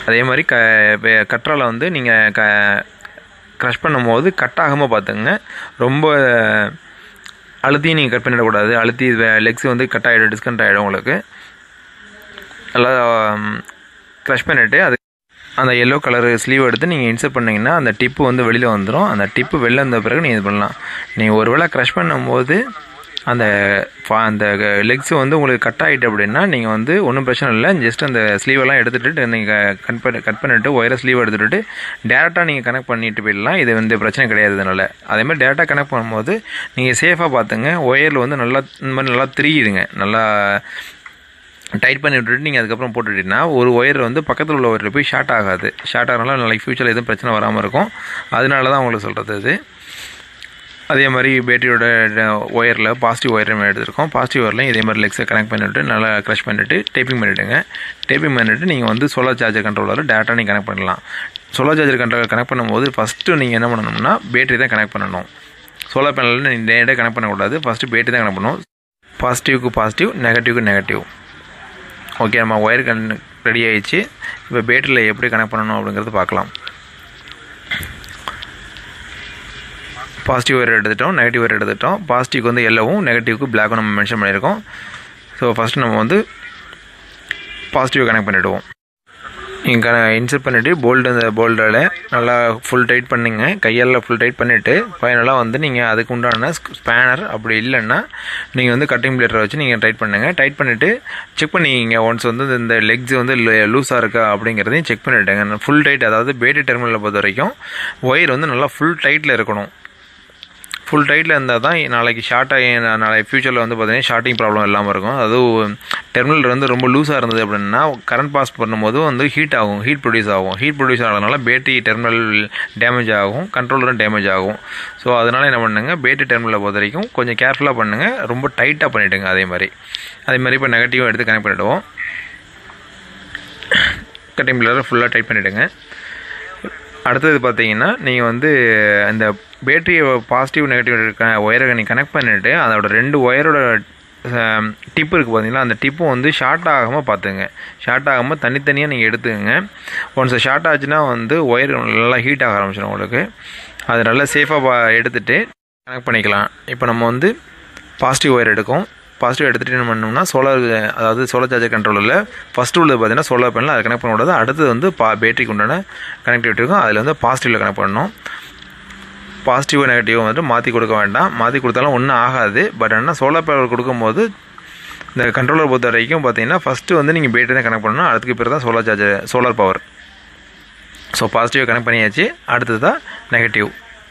அதே மாதிரி க வே- கற்றாழை வந்து நீங்கள் க க்ரஷ் பண்ணும்போது கட் ஆகாமல் பார்த்துங்க ரொம்ப அழுத்தியும் நீங்கள் கட் பண்ணிடக்கூடாது அழுத்தி லெக்ஸ் வந்து கட் ஆகிடும் டிஸ்கண்ட் ஆகிடும் உங்களுக்கு நல்லா க்ரஷ் பண்ணிவிட்டு அது அந்த எல்லோ கலர் ஸ்லீவ் எடுத்து நீங்கள் இன்சர்ட் பண்ணிங்கன்னா அந்த டிப்பு வந்து வெளியில் வந்துடும் அந்த டிப்பு வெளில வந்த பிறகு நீங்கள் இது பண்ணலாம் நீங்கள் ஒருவேளை க்ரஷ் பண்ணும்போது அந்த ஃபா- அந்த லெக்ஸ் வந்து உங்களுக்கு கட் ஆகிட்டு அப்படின்னா நீங்கள் வந்து ஒன்றும் பிரச்சனை இல்லை ஜஸ்ட் அந்த ஸ்லீவெல்லாம் எடுத்துகிட்டு நீங்கள் கட் பண்ணி கட் பண்ணிவிட்டு ஒயரை ஸ்லீவ் எடுத்துகிட்டு டேரெக்டாக நீங்கள் கனெக்ட் பண்ணிட்டு போயிடலாம் இது வந்து பிரச்சனை கிடையாது இதனால் அதே மாதிரி டேரெக்டாக கனெக்ட் பண்ணும்போது நீங்கள் சேஃபாக பார்த்துங்க ஒயரில் வந்து நல்லா இந்த மாதிரி நல்லா திரியுதுங்க நல்லா டைட் பண்ணி விட்டுட்டு நீங்கள் அதுக்கப்புறம் போட்டுட்டீங்கன்னா ஒரு ஒயர் வந்து பக்கத்தில் உள்ள ஒயரில் போய் ஷார்ட் ஆகாது ஷார்ட் ஆகிறனால நாளைக்கு ஃப்யூச்சரில் எதுவும் பிரச்சனை வராமல் இருக்கும் அதனால தான் உங்களுக்கு சொல்கிறது இது அதே மாதிரி பேட்டரியோட ஒயரில் பாசிட்டிவ் ஒயர் எடுத்திருக்கோம் பாசிட்டிவ் ஒயர்லையும் இதே மாதிரி லெக்ஸை கனெக்ட் பண்ணிவிட்டு நல்லா க்ரஷ் பண்ணிவிட்டு டேப்பிங் பண்ணிவிடுங்க டேப்பிங் பண்ணிவிட்டு நீங்கள் வந்து சோலார் சார்ஜர் கண்ட்ரோலர் டேரெக்டாக நீங்கள் கனெக்ட் பண்ணலாம் சோலார் சார்ஜர் கண்ட்ரோலர் கனெக்ட் பண்ணும்போது ஃபஸ்ட்டு நீங்கள் என்ன பண்ணணும்னா பேட்டரி தான் கனெக்ட் பண்ணணும் சோலார் பேனலில் நீங்கள் டேரெக்டாக கனெக்ட் பண்ணக்கூடாது ஃபஸ்ட்டு பேட்டரி தான் கனெக்ட் பண்ணணும் பாசிட்டிவ்க்கு பாசிட்டிவ் நெகட்டிவ்க்கு நெகட்டிவ் ஓகே நம்ம ஒயர் கன் ரெடி ஆயிடுச்சு இப்போ பேட்டரியில் எப்படி கனெக்ட் பண்ணணும் அப்படிங்கிறது பார்க்கலாம் பாசிட்டிவ் ஒயர் எடுத்துட்டோம் நெகட்டிவ் ஒயர் எடுத்துட்டோம் பாசிட்டிவ்க்கு வந்து எல்லோவும் நெகட்டிவ்க்கு பிளாக்கும் நம்ம மென்ஷன் பண்ணியிருக்கோம் ஸோ ஃபஸ்ட்டு நம்ம வந்து பாசிட்டிவ் கனெக்ட் பண்ணிவிடுவோம் நீங்கள் இன்சர்ட் பண்ணிவிட்டு போல்டு அந்த போல்டால் நல்லா ஃபுல் டைட் பண்ணுங்க கையால் ஃபுல் டைட் பண்ணிவிட்டு ஃபைனலாக வந்து நீங்கள் அதுக்கு உண்டான ஸ்பேனர் அப்படி இல்லைன்னா நீங்கள் வந்து கட்டிங் பிளேட்டரை வச்சு நீங்கள் டைட் பண்ணுங்கள் டைட் பண்ணிவிட்டு செக் பண்ணிக்கிங்க ஒன்ஸ் வந்து இந்த லெக்ஸ் வந்து லூஸாக இருக்கா அப்படிங்கிறதையும் செக் பண்ணிவிட்டுங்க ஃபுல் டைட் அதாவது பேட்டரி டெர்மினலில் பொறுத்த வரைக்கும் ஒயர் வந்து நல்லா ஃபுல் டைட்டில் இருக்கணும் ஃபுல் டைட்டில் இருந்தால் தான் நாளைக்கு ஷார்ட் ஆகி நாளைக்கு ஃப்யூச்சரில் வந்து பார்த்தீங்கன்னா ஷார்ட்டிங் ப்ராப்ளம் இல்லாமல் இருக்கும் அதுவும் டெர்மினல் வந்து ரொம்ப லூஸாக இருந்தது அப்படின்னா கரண்ட் பாஸ் பண்ணும்போது வந்து ஹீட் ஆகும் ஹீட் ப்ரொடியூஸ் ஆகும் ஹீட் ப்ரொடியூஸ் ஆகிறதுனால பேட்டரி டெர்மினல் டேமேஜ் ஆகும் கண்ட்ரோலரும் டேமேஜ் ஆகும் ஸோ அதனால் என்ன பண்ணுங்க பேட்டரி டெர்மினலை பொறுத்த வரைக்கும் கொஞ்சம் கேர்ஃபுல்லாக பண்ணுங்கள் ரொம்ப டைட்டாக பண்ணிவிடுங்க அதே மாதிரி அதே மாதிரி இப்போ நெகட்டிவாக எடுத்து கனெக்ட் பண்ணிவிடுவோம் கட்டிங் பில்லரை ஃபுல்லாக டைட் பண்ணிவிடுங்க அடுத்தது பார்த்தீங்கன்னா நீங்கள் வந்து இந்த பேட்டரியை பாசிட்டிவ் நெகட்டிவ் ஒயரை நீங்கள் கனெக்ட் பண்ணிவிட்டு அதோட ரெண்டு ஒயரோட டிப் இருக்குது பார்த்தீங்களா அந்த டிப்பும் வந்து ஷார்ட் ஆகாமல் பார்த்துங்க ஷார்ட் ஆகாமல் தனித்தனியாக நீங்கள் எடுத்துக்கங்க ஒன்ஸ் ஷார்ட் ஆச்சுன்னா வந்து ஒயர் நல்லா ஹீட் ஆக ஆரம்பிச்சிடும் உங்களுக்கு அது நல்லா சேஃபாக எடுத்துகிட்டு கனெக்ட் பண்ணிக்கலாம் இப்போ நம்ம வந்து பாசிட்டிவ் ஒயர் எடுக்கும் பாசிட்டிவ் எடுத்துகிட்டு என்ன பண்ணோம்னா சோலார் அதாவது சோலார் சார்ஜர் கண்ட்ரோலில் ஃபஸ்ட்டு உள்ளது பார்த்தீங்கன்னா சோலார் பேனல் அதை கனெக்ட் பண்ணக்கூடாது அடுத்தது வந்து பா பேட்டரிக்கு உண்டான கனெக்டிவிட்டி இருக்கும் அதில் வந்து பாசிட்டிவில் கனெக்ட் பண்ணணும் பாசிட்டிவ் நெகட்டிவ் வந்துட்டு மாற்றி கொடுக்க வேண்டாம் மாற்றி கொடுத்தாலும் ஒன்றும் ஆகாது பட் ஆனால் சோலார் பேனல் கொடுக்கும்போது இந்த கண்ட்ரோலர் பொறுத்த வரைக்கும் பார்த்தீங்கன்னா ஃபஸ்ட்டு வந்து நீங்கள் பேட்டரி தான் கனெக்ட் பண்ணணும் அதுக்கு பிறகு தான் solar charger solar power so positive connect பண்ணியாச்சு அடுத்தது தான் நெகட்டிவ்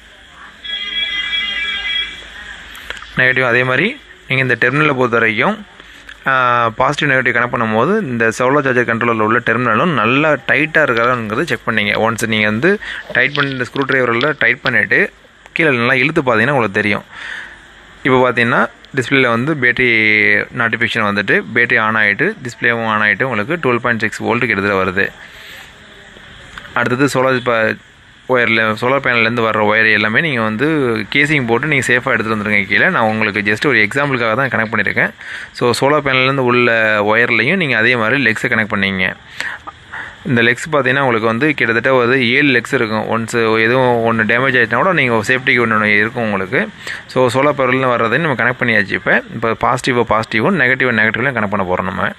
நெகட்டிவ் அதே மாதிரி நீங்கள் இந்த டெர்மினலை பொறுத்த வரைக்கும் பாசிட்டிவ் நெகட்டிவ் கனெக்ட் பண்ணும்போது இந்த சோலார் சார்ஜர் கண்ட்ரோலரில் உள்ள டெர்மினலும் நல்லா டைட்டாக இருக்காங்கிறது செக் பண்ணீங்க ஒன்ஸ் நீங்கள் வந்து டைட் பண்ணி இந்த ஸ்க்ரூ ட்ரைவரில் டைட் பண்ணிவிட்டு கீழே நல்லா இழுத்து பார்த்தீங்கன்னா உங்களுக்கு தெரியும் இப்போ பார்த்தீங்கன்னா டிஸ்பிளேல வந்து பேட்டரி நோட்டிஃபிகேஷன் வந்துட்டு பேட்டரி ஆன் ஆகிட்டு டிஸ்பிளேவும் ஆன் ஆகிட்டு உங்களுக்கு டுவெல் பாயிண்ட் சிக்ஸ் வோல்ட்டு கிட்டத்தட்ட வருது அடுத்தது சோலார் இப்போ ஒயரில் சோலார் பேனல்லேருந்து வர்ற ஒயர் எல்லாமே நீங்கள் வந்து கேசிங் போட்டு நீங்கள் சேஃபாக எடுத்துகிட்டு வந்துருங்க கீழே நான் உங்களுக்கு ஜஸ்ட் ஒரு எக்ஸாம்பிளுக்காக தான் கனெக்ட் பண்ணியிருக்கேன் ஸோ சோலார் பேனல்லேருந்து உள்ள ஒயர்லையும் நீங்கள் அதே மாதிரி லெக்ஸை கனெக்ட் பண்ணீங்க இந்த லெக்ஸ் பார்த்தீங்கன்னா உங்களுக்கு வந்து கிட்டத்தட்ட ஒரு ஏழு லெக்ஸ் இருக்கும் ஒன்ஸ் எதுவும் ஒன்று டேமேஜ் ஆகிடுச்சுனா கூட நீங்கள் சேஃப்டிக்கு ஒன்று இருக்கும் உங்களுக்கு ஸோ சோலார் பேனல்னு வர்றதையும் நம்ம கனெக்ட் பண்ணியாச்சு இப்போ இப்போ பாசிட்டிவோ பாசிட்டிவும் நெகட்டிவ் நெகட்டிவ்லையும் கனெக்ட் பண்ண போகிறோம் நம்ம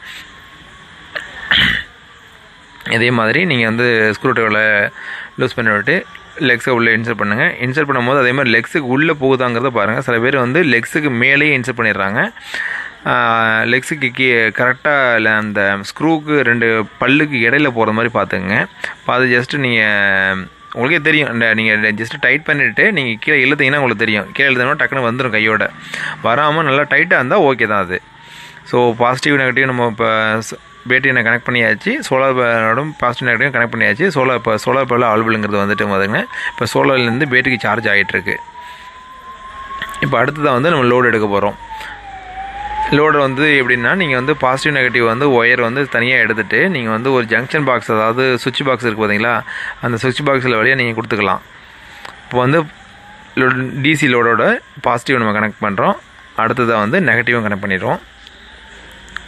இதே மாதிரி நீங்கள் வந்து ஸ்க்ரூ ட்ரைவரில் லூஸ் பண்ணி விட்டு லெக்ஸை உள்ளே இன்சர்ட் பண்ணுங்கள் இன்சர்ட் பண்ணும்போது அதே மாதிரி லெக்ஸுக்கு உள்ளே போகுதாங்கிறத பாருங்கள் சில பேர் வந்து லெக்ஸுக்கு மேலேயே இன்சர்ட் பண்ணிடுறாங்க லெக்ஸுக்கு கீ கரெக்டாக அந்த ஸ்க்ரூக்கு ரெண்டு பல்லுக்கு இடையில போகிற மாதிரி பார்த்துங்க அது ஜஸ்ட்டு நீங்கள் உங்களுக்கே தெரியும் இந்த நீங்கள் ஜஸ்ட் டைட் பண்ணிவிட்டு நீங்கள் கீழே இழுத்தீங்கன்னா உங்களுக்கு தெரியும் கீழே இழுத்தோம்னா டக்குன்னு வந்துடும் கையோட வராமல் நல்லா டைட்டாக இருந்தால் ஓகே தான் அது ஸோ பாசிட்டிவ் நெகட்டிவ் நம்ம இப்போ பேட்டரியை கனெக்ட் பண்ணியாச்சு சோலார் பேனோடும் பாசிட்டிவ் நெகட்டிவ் கனெக்ட் பண்ணியாச்சு சோலார் இப்போ சோலார் பேனில் அவைலபிளுங்கிறது வந்துட்டு வந்துங்க இப்போ சோலார்லேருந்து பேட்டரிக்கு சார்ஜ் ஆகிட்டுருக்கு இப்போ அடுத்ததாக வந்து நம்ம லோடு எடுக்க போகிறோம் லோடு வந்து எப்படின்னா நீங்கள் வந்து பாசிட்டிவ் நெகட்டிவ் வந்து ஒயர் வந்து தனியாக எடுத்துகிட்டு நீங்கள் வந்து ஒரு ஜங்ஷன் பாக்ஸ் அதாவது சுவிட்ச் பாக்ஸ் இருக்குது பார்த்தீங்களா அந்த சுவிட்ச் பாக்ஸில் வழியாக நீங்கள் கொடுத்துக்கலாம் இப்போ வந்து டிசி லோடோட பாசிட்டிவ் நம்ம கனெக்ட் பண்ணுறோம் அடுத்ததாக வந்து நெகட்டிவும் கனெக்ட் பண்ணிடுறோம்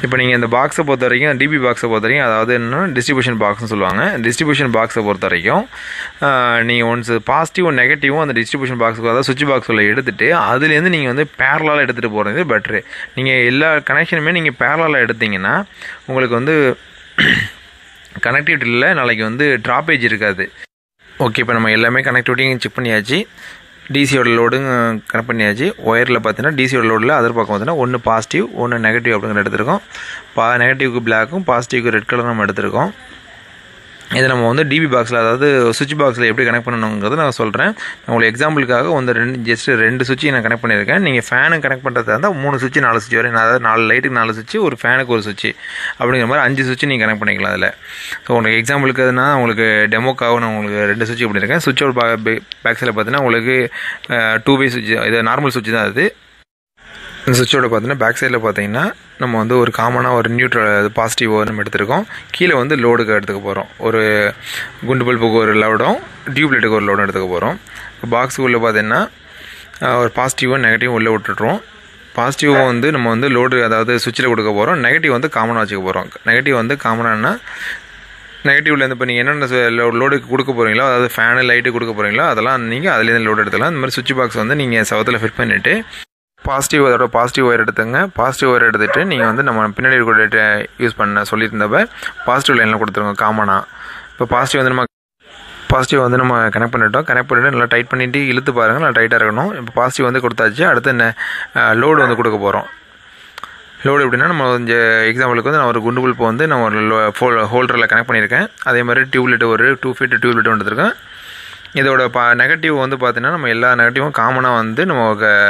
இப்போ நீங்கள் இந்த பாக்ஸை பொறுத்த வரைக்கும் டிபி பாக்ஸை பொறுத்த வரைக்கும் அதாவது என்ன டிஸ்ட்ரிபியூஷன் பாக்ஸ்னு சொல்லுவாங்க டிஸ்ட்ரிபியூஷன் பாக்ஸை பொறுத்த வரைக்கும் நீங்கள் ஒன்ஸ் பாசிட்டிவும் நெகட்டிவும் அந்த டிஸ்ட்ரிபியூஷன் பாக்ஸுக்கு அதாவது சுவிட்ச் பாக்ஸில் எடுத்துகிட்டு அதுலேருந்து நீங்கள் வந்து பேரலாக எடுத்துகிட்டு போகிறது பெட்ரு நீங்கள் எல்லா கனெக்ஷனுமே நீங்கள் பேரலாக எடுத்தீங்கன்னா உங்களுக்கு வந்து கனெக்டிவிட்டியில் நாளைக்கு வந்து ட்ராப்பேஜ் இருக்காது ஓகே இப்போ நம்ம எல்லாமே கனெக்டிவிட்டியும் செக் பண்ணியாச்சு டிசியோட லோடும் கனெக்ட் பண்ணியாச்சு ஒயரில் பார்த்தீங்கன்னா டிசியோட லோடில் அதர் பக்கம் பார்த்தீங்கன்னா ஒன்று பாசிட்டிவ் ஒன்று நெகட்டிவ் அப்படிங்கிற எடுத்திருக்கோம் பா நெகட்டிவ்க்கு பிளாக்கும் பாசிட்டிவ்க்கு ரெட் கலர் நம்ம எடுத்திருக்கோம் இதை நம்ம வந்து டிபி பாக்ஸில் அதாவது சுவிட்ச் பாக்ஸில் எப்படி கனெக்ட் பண்ணணுங்கிறத நான் சொல்கிறேன் உங்களுக்கு எக்ஸாம்பிளுக்காக வந்து ரெண்டு ஜஸ்ட் ரெண்டு சுவிட்சை நான் கனெக்ட் பண்ணியிருக்கேன் நீங்கள் ஃபேனு கனெக்ட் பண்ணுறதா இருந்தால் மூணு சுவிட்ச் நாலு சுவிட்ச் வரையும் அதாவது நாலு லைட்டுக்கு நாலு சுவிட்ச் ஒரு ஃபேனுக்கு ஒரு சுவிட்ச் அப்படிங்கிற மாதிரி அஞ்சு சுவிட்ச் நீங்கள் கனெக்ட் பண்ணிக்கலாம் அதில் ஸோ உங்களுக்கு எக்ஸாம்பிளுக்கு அதுனா உங்களுக்கு டெமோக்காக நான் உங்களுக்கு ரெண்டு சுவிட்ச் பண்ணியிருக்கேன் சுவிட்சோட பேக் சைடில் பார்த்தீங்கன்னா உங்களுக்கு டூ வே சுவிட்ச் இது நார்மல் சுவிட்ச் தான் அது இந்த சுவிட்சோட பார்த்தீங்கன்னா பேக் சைடில் பார்த்தீங்கன்னா நம்ம வந்து ஒரு காமனாக ஒரு நியூட்ரல் பாசிட்டிவ் நம்ம எடுத்திருக்கோம் கீழே வந்து லோடுக்கு எடுத்துக்க போகிறோம் ஒரு குண்டு பல்புக்கு ஒரு லோடும் டியூப்லைட்டுக்கு ஒரு லோடும் எடுத்துக்க போகிறோம் பாக்ஸுக்குள்ளே பார்த்தீங்கன்னா ஒரு பாசிட்டிவும் நெகட்டிவும் உள்ளே விட்டுட்டுருவோம் பாசிட்டிவும் வந்து நம்ம வந்து லோடு அதாவது சுவிட்சில் கொடுக்க போகிறோம் நெகட்டிவ் வந்து காமனாக வச்சுக்க போகிறோம் நெகட்டிவ் வந்து காமனானா நெகட்டிவ்லேருந்து இப்போ நீங்கள் என்னென்ன லோடுக்கு கொடுக்க போகிறீங்களோ அதாவது ஃபேனு லைட்டு கொடுக்க போகிறீங்களோ அதெல்லாம் நீங்கள் அதுலேருந்து லோடு எடுத்துக்கலாம் இந்த மாதிரி சுவிட்ச் பாக்ஸ் வந்து நீங்கள் சவத்தில் ஃபிட் பண்ணிவிட்டு பாசிட்டிவ் அதோட பாசிட்டிவ் ஒயர் எடுத்துங்க பாசிட்டிவ் ஒயர் எடுத்துகிட்டு நீங்கள் வந்து நம்ம பின்னாடி இருக்கிற யூஸ் பண்ண சொல்லியிருந்தப்ப பாசிட்டிவ் லைனில் கொடுத்துருங்க காமனாக இப்போ பாசிட்டிவ் வந்து நம்ம பாசிட்டிவ் வந்து நம்ம கனெக்ட் பண்ணிட்டோம் கனெக்ட் பண்ணிவிட்டு நல்லா டைட் பண்ணிவிட்டு இழுத்து பாருங்கள் நல்லா டைட்டாக இருக்கணும் இப்போ பாசிட்டிவ் வந்து கொடுத்தாச்சு அடுத்து என்ன லோடு வந்து கொடுக்க போகிறோம் லோடு எப்படின்னா நம்ம கொஞ்சம் எக்ஸாம்பிளுக்கு வந்து நான் ஒரு குண்டு பல்ப் வந்து நான் ஒரு ஃபோல் ஹோல்டரில் கனெக்ட் பண்ணியிருக்கேன் அதே மாதிரி டியூப்லைட் ஒரு டூ ஃபீட் டியூப்லைட் எடுத்துருக்கேன் இதோட பா நெகட்டிவ் வந்து பார்த்தீங்கன்னா நம்ம எல்லா நெகட்டிவும் காமனாக வந்து நம்ம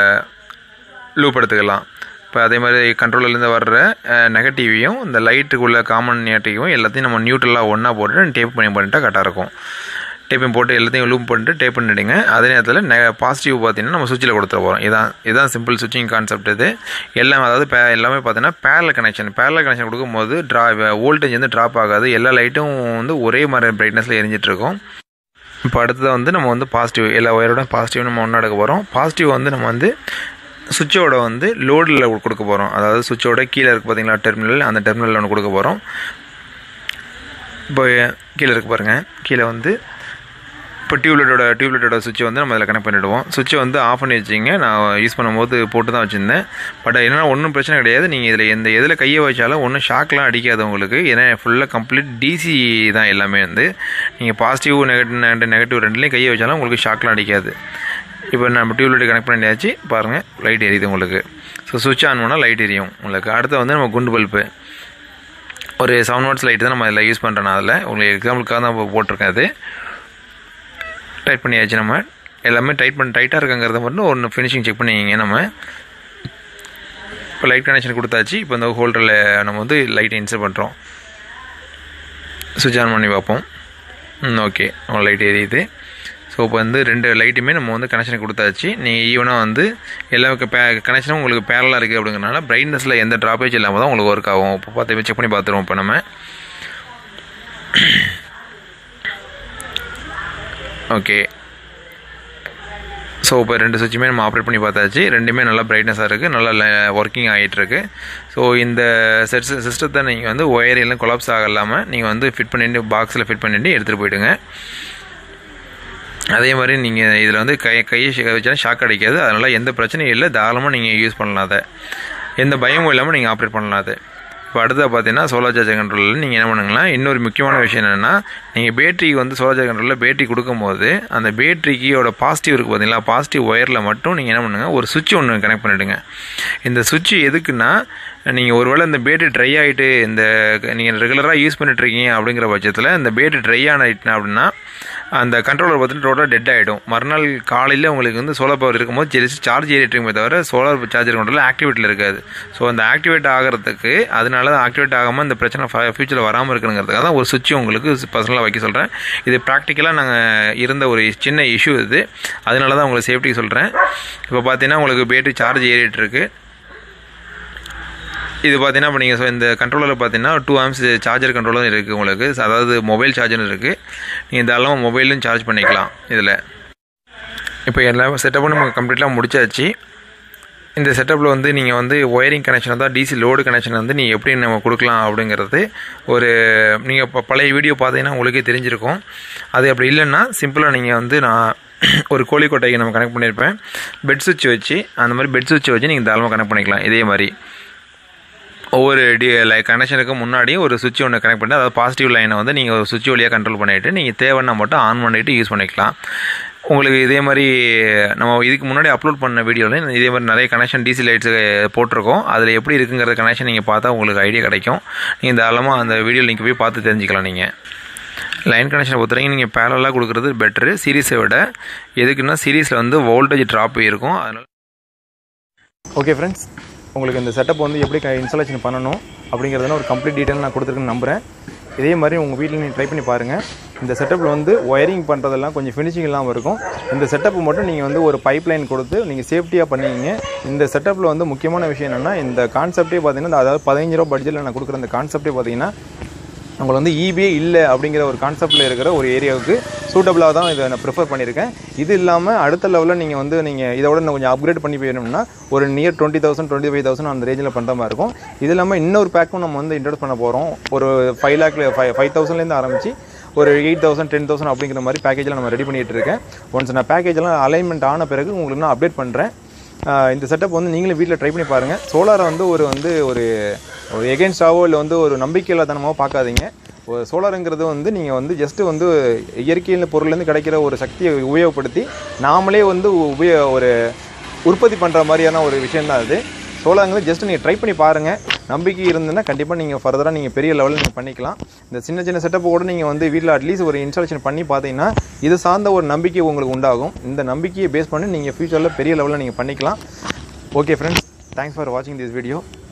லூப் எடுத்துக்கலாம் இப்போ அதே மாதிரி கண்ட்ரோலர்லேருந்து வர்ற நெகட்டிவையும் இந்த லைட்டுக்குள்ள காமன் நெகட்டிவும் எல்லாத்தையும் நம்ம நியூட்ரலாக ஒன்றா போட்டு டேப் பண்ணி பண்ணிட்டா கரெக்டாக இருக்கும் டேப்பிங் போட்டு எல்லாத்தையும் லூப் பண்ணிட்டு டேப் பண்ணிடுங்க அதே நேரத்தில் நெ பாசிட்டிவ் பார்த்தீங்கன்னா நம்ம சுவிட்சில் கொடுத்துட போகிறோம் இதான் இதான் சிம்பிள் சுவிட்சிங் கான்செப்ட் இது எல்லாம் அதாவது பே எல்லாமே பார்த்தீங்கன்னா பேரல் கனெக்ஷன் பேரல் கனெக்ஷன் கொடுக்கும்போது ட்ரா வோல்டேஜ் வந்து ட்ராப் ஆகாது எல்லா லைட்டும் வந்து ஒரே மாதிரி பிரைட்னஸில் எரிஞ்சிட்டு இருக்கும் இப்போ அடுத்ததாக வந்து நம்ம வந்து பாசிட்டிவ் எல்லா ஒயரோட பாசிட்டிவ் நம்ம ஒன்றா எடுக்க போகிறோம் பாசிட்டிவ் வந்து நம்ம வந்து சுவிட்சோட வந்து லோடில் கொடுக்க போகிறோம் அதாவது சுவிட்சோட கீழே இருக்குது பார்த்தீங்களா டெர்மினல் அந்த டெர்மினலில் ஒன்று கொடுக்க போகிறோம் இப்போ கீழே இருக்கு பாருங்கள் கீழே வந்து இப்போ டியூப்லைட்டோட டியூப்லைட்டோட சுவிட்சை வந்து நம்ம அதில் கனெக்ட் பண்ணிவிடுவோம் சுவிட்சை வந்து ஆஃப் பண்ணி வச்சிங்க நான் யூஸ் பண்ணும்போது போட்டு தான் வச்சுருந்தேன் பட் என்னென்னா ஒன்றும் பிரச்சனை கிடையாது நீங்கள் இதில் எந்த எதில் கையை வச்சாலும் ஒன்றும் ஷாக்லாம் அடிக்காது உங்களுக்கு ஏன்னா ஃபுல்லாக கம்ப்ளீட் டிசி தான் எல்லாமே வந்து நீங்கள் பாசிட்டிவ் நெகட்டிவ் நெகட்டிவ் ரெண்டுலேயும் கையை வச்சாலும் உங்களுக்கு ஷாக்லாம் அடிக்காது இப்போ நம்ம டியூப்லைட் கனெக்ட் பண்ணியாச்சு பாருங்கள் லைட் எரியுது உங்களுக்கு ஸோ சுவிட்ச் ஆன் பண்ணால் லைட் எரியும் உங்களுக்கு அடுத்து வந்து நம்ம குண்டு பல்பு ஒரு செவன் வாட்ஸ் லைட் தான் நம்ம அதில் யூஸ் பண்ணுறோம் அதில் உங்களுக்கு எக்ஸாம்பிளுக்காக தான் போட்டிருக்கேன் அது டைட் பண்ணியாச்சு நம்ம எல்லாமே டைட் பண்ணி டைட்டாக இருக்காங்கிறத மட்டும் ஒன்று ஃபினிஷிங் செக் பண்ணிக்கிங்க நம்ம இப்போ லைட் கனெக்ஷன் கொடுத்தாச்சு இப்போ இந்த ஹோல்டரில் நம்ம வந்து லைட் இன்சர்ட் பண்ணுறோம் சுவிட்ச் ஆன் பண்ணி பார்ப்போம் ம் ஓகே லைட் எரியுது ஸோ இப்போ வந்து ரெண்டு லைட்டுமே நம்ம வந்து கனெக்ஷன் கொடுத்தாச்சு நீங்கள் ஈவனாக வந்து எல்லா பே கனெக்ஷனும் உங்களுக்கு பேரலாக இருக்குது அப்படிங்கிறனால பிரைட்னஸில் எந்த ட்ராப்பேஜ் இல்லாமல் தான் உங்களுக்கு ஒர்க் ஆகும் இப்போ பார்த்து செக் பண்ணி பார்த்துருவோம் இப்போ நம்ம ஓகே ஸோ இப்போ ரெண்டு சுவிட்சுமே நம்ம ஆப்ரேட் பண்ணி பார்த்தாச்சு ரெண்டுமே நல்லா பிரைட்னஸாக இருக்குது நல்லா ஒர்க்கிங் ஆகிட்டுருக்கு ஸோ இந்த செட்ஸ் சிஸ்டத்தை நீங்கள் வந்து ஒயர் எல்லாம் கொலாப்ஸ் ஆகலாமல் நீங்கள் வந்து ஃபிட் பண்ணிட்டு பாக்ஸில் ஃபிட் பண்ணிட்டு எடுத்துகிட்டு போயிடுங்க அதே மாதிரி நீங்கள் இதில் வந்து கை கையை வச்சாலும் ஷாக் அடிக்காது அதனால் எந்த பிரச்சனையும் இல்லை தாராளமாக நீங்கள் யூஸ் பண்ணலாம் அதை எந்த பயமும் இல்லாமல் நீங்கள் ஆப்ரேட் பண்ணலாம் அது இப்போ அடுத்தது பார்த்தீங்கன்னா சோலார் சார்ஜர் கண்ட்ரோலில் நீங்கள் என்ன பண்ணுங்களா இன்னொரு முக்கியமான விஷயம் என்னென்னா நீங்கள் பேட்டரிக்கு வந்து சோலார் சார்ஜர் கண்ட்ரோலில் பேட்டரி கொடுக்கும்போது அந்த பேட்டரிக்கியோட பாசிட்டிவ் இருக்குது பார்த்தீங்களா பாசிட்டிவ் ஒயரில் மட்டும் நீங்கள் என்ன பண்ணுங்கள் ஒரு சுவிட்ச் ஒன்று கனெக்ட் பண்ணிவிடுங்க இந்த சுவிட்ச் எதுக்குன்னா நீங்கள் ஒருவேளை இந்த பேட்டரி ட்ரை ஆகிட்டு இந்த நீங்கள் ரெகுலராக யூஸ் பண்ணிட்டுருக்கீங்க அப்படிங்கிற பட்சத்தில் இந்த பேட்டரி ட்ரை ஆகிட்டுனா அப்படின்னா அந்த கண்ட்ரோலர் பார்த்துட்டு டோட்டலாக டெட் ஆகிடும் மறுநாள் காலையில் உங்களுக்கு வந்து சோலார் பவர் இருக்கும்போது ஜெலிச்சு சார்ஜ் ஏறிட்டுமே தவிர சோலார் சார்ஜர் கண்ட்ரோல் ஆக்டிவேட்டில் இருக்காது ஸோ அந்த ஆக்டிவேட் ஆகிறதுக்கு அதனால தான் ஆக்டிவேட் ஆகாமல் இந்த பிரச்சனை ஃபியூச்சரில் வராமல் இருக்கணுங்கிறதுக்காக தான் ஒரு சுவிட்ச் உங்களுக்கு பர்சனலாக வைக்க சொல்கிறேன் இது ப்ராக்டிக்கலாக நாங்கள் இருந்த ஒரு சின்ன இஷ்யூ இது அதனால தான் உங்களுக்கு சேஃப்டிக்கு சொல்கிறேன் இப்போ பார்த்தீங்கன்னா உங்களுக்கு பேட்டரி சார்ஜ் ஏறிட்டு இருக்கு இது பார்த்தீங்கன்னா இப்போ நீங்கள் இந்த கண்ட்ரோலரில் பார்த்தீங்கன்னா டூ ஆம்ஸ் சார்ஜர் கண்ட்ரோலரும் இருக்குது உங்களுக்கு அதாவது மொபைல் சார்ஜரும் இருக்குது நீங்கள் தாராளமாக மொபைலும் சார்ஜ் பண்ணிக்கலாம் இதில் இப்போ எல்லாம் செட்டப்பும் நம்ம கம்ப்ளீட்டாக முடிச்சாச்சு இந்த செட்டப்பில் வந்து நீங்கள் வந்து ஒயரிங் கனெக்ஷன் தான் டிசி லோடு கனெக்ஷன் வந்து நீங்கள் எப்படி நம்ம கொடுக்கலாம் அப்படிங்கிறது ஒரு நீங்கள் இப்போ பழைய வீடியோ பார்த்தீங்கன்னா உங்களுக்கே தெரிஞ்சிருக்கும் அது அப்படி இல்லைன்னா சிம்பிளாக நீங்கள் வந்து நான் ஒரு கோழிக்கோட்டைக்கு நம்ம கனெக்ட் பண்ணியிருப்பேன் பெட் சுவிட்ச் வச்சு அந்த மாதிரி பெட் சுவிட்ச் வச்சு நீங்கள் தாராளமாக கனெக்ட் பண்ணிக்கலாம் இதே மாதிரி ஒவ்வொரு டி லைக் கனெக்ஷனுக்கு முன்னாடி ஒரு சுவிட்ச் ஒன்று கனெக்ட் பண்ணி அதாவது பாசிட்டிவ் லைனை வந்து நீங்கள் ஒரு சுவிட்ச் வழியாக கண்ட்ரோல் பண்ணிவிட்டு நீங்கள் தேவைன்னா மட்டும் ஆன் பண்ணிவிட்டு யூஸ் பண்ணிக்கலாம் உங்களுக்கு இதே மாதிரி நம்ம இதுக்கு முன்னாடி அப்லோட் பண்ண வீடியோவில் இதே மாதிரி நிறைய கனெக்ஷன் டிசி லைட்ஸ் போட்டிருக்கோம் அதில் எப்படி இருக்குங்கிற கனெக்ஷன் நீங்கள் பார்த்தா உங்களுக்கு ஐடியா கிடைக்கும் நீங்கள் தாராளமாக அந்த வீடியோ லிங்க் போய் பார்த்து தெரிஞ்சுக்கலாம் நீங்கள் லைன் கனெக்ஷனை பொறுத்த வரைக்கும் நீங்கள் பேரலாக கொடுக்குறது பெட்ரு சீரீஸை விட எதுக்குன்னா சீரீஸில் வந்து வோல்டேஜ் ட்ராப் இருக்கும் அதனால் ஓகே ஃப்ரெண்ட்ஸ் உங்களுக்கு இந்த செட்டப் வந்து எப்படி இன்ஸ்டாலேஷன் பண்ணணும் அப்படிங்கிறதுன ஒரு கம்ப்ளீட் டீட்டெயில் நான் கொடுத்துருக்குன்னு நம்புகிறேன் இதே மாதிரி உங்கள் வீட்டில் நீங்கள் ட்ரை பண்ணி பாருங்கள் இந்த செட்டப்பில் வந்து ஒயரிங் பண்ணுறதெல்லாம் கொஞ்சம் ஃபினிஷிங் இல்லாமல் இருக்கும் இந்த செட்டப் மட்டும் நீங்கள் வந்து ஒரு பைப் லைன் கொடுத்து நீங்கள் சேஃப்டியாக பண்ணுவீங்க இந்த செட்டப்பில் வந்து முக்கியமான விஷயம் என்னென்னா இந்த கான்செப்டே பார்த்தீங்கன்னா அதாவது பதினஞ்சு ரூபா பட்ஜெட்டில் நான் கொடுக்குற இந்த கான்செப்டே பார்த்தீங்கன்னா உங்களுக்கு வந்து ஈபியே இல்லை அப்படிங்கிற ஒரு கான்செப்டில் இருக்கிற ஒரு ஏரியாவுக்கு சூட்டபுளாக தான் இதை நான் ப்ரிஃபர் பண்ணியிருக்கேன் இது இல்லாமல் அடுத்த லெவலில் நீங்கள் வந்து நீங்கள் இதோட இன்னும் கொஞ்சம் அப்கிரேட் பண்ணி போயிடணும்னா ஒரு near twenty thousand twenty five thousand அந்த ரேஞ்சில் பண்ணுற மாதிரி இருக்கும் இது இல்லாமல் இன்னொரு பேக்கும் நம்ம வந்து இன்ட்ரோட் பண்ண போகிறோம் ஒரு ஃபைவ் லேக்ல ஃபைவ் ஃபைவ் தௌசண்ட்லேருந்து ஆரம்பிச்சு ஒரு எயிட் தௌசண்ட் டென் தௌசண்ட் அப்படிங்கிற மாதிரி பேக்கேஜில் நம்ம ரெடி பண்ணிட்டு இருக்கேன் ஒன்ஸ் நான் பேக்கேஜெல்லாம் அலைன்மெண்ட் ஆன பிறகு உங்களுக்கு நான் அப்டேட் பண்ணுறேன் ஆஹ் இந்த செட்டப் வந்து நீங்களும் வீட்டில் ட்ரை பண்ணி பாருங்கள் சோலாரை வந்து ஒரு வந்து ஒரு ஒரு எகென்ஸ்டாவோ இல்லை வந்து ஒரு நம்பிக்கை இல்லாதனமாவோ பார்க்காதீங்க ஒரு சோலாருங்கிறது வந்து நீங்கள் வந்து ஜஸ்ட்டு வந்து இயற்கையின் பொருள்லேருந்து கிடைக்கிற ஒரு சக்தியை உபயோகப்படுத்தி நாமளே வந்து உபயோ ஒரு உற்பத்தி பண்ணுற மாதிரியான ஒரு விஷயம்தான் அது சோலாருங்கிறது ஜஸ்ட் நீங்கள் ட்ரை பண்ணி பாருங்கள் நம்பிக்கை இருந்ததுன்னா கண்டிப்பாக நீங்கள் ஃபர்தராக நீங்கள் பெரிய லெவலில் நீங்கள் பண்ணிக்கலாம் இந்த சின்ன சின்ன செட்டப்பை கூட நீங்கள் வந்து வீட்டில் அட்லீஸ்ட் ஒரு இன்ஸ்டாலேஷன் பண்ணி பார்த்தீங்கன்னா இது சார்ந்த ஒரு நம்பிக்கை உங்களுக்கு உண்டாகும் இந்த நம்பிக்கையை பேஸ் பண்ணி நீங்கள் ஃபியூச்சரில் பெரிய லெவலில் நீங்கள் பண்ணிக்கலாம் ஓகே ஃப்ரெண்ட்ஸ் தேங்க்ஸ் ஃபார் வாட்சிங் திஸ் வீடியோ